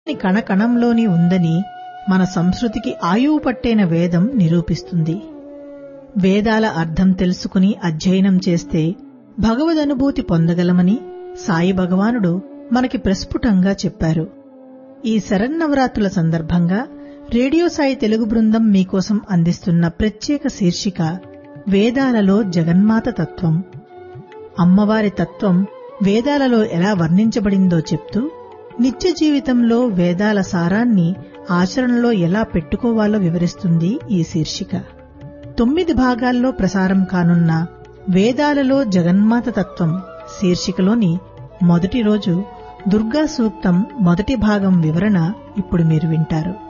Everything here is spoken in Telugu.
కణకణంలోని ఉందని మన సంస్కృతికి ఆయువు పట్టైన వేదం నిరూపిస్తుంది వేదాల అర్థం తెలుసుకుని అధ్యయనం చేస్తే భగవదనుభూతి పొందగలమని సాయి భగవానుడు మనకి ప్రస్ఫుటంగా చెప్పారు ఈ శరన్నవరాత్రుల సందర్భంగా రేడియో సాయి తెలుగు బృందం మీకోసం అందిస్తున్న ప్రత్యేక శీర్షిక వేదాలలో జగన్మాత తత్వం అమ్మవారి తత్వం వేదాలలో ఎలా వర్ణించబడిందో చెప్తూ నిత్య జీవితంలో వేదాల సారాన్ని ఆచరణలో ఎలా పెట్టుకోవాలో వివరిస్తుంది ఈ శీర్షిక తొమ్మిది భాగాల్లో ప్రసారం కానున్న వేదాలలో జగన్మాత తత్వం శీర్షికలోని మొదటి రోజు దుర్గా సూక్తం మొదటి భాగం వివరణ ఇప్పుడు మీరు వింటారు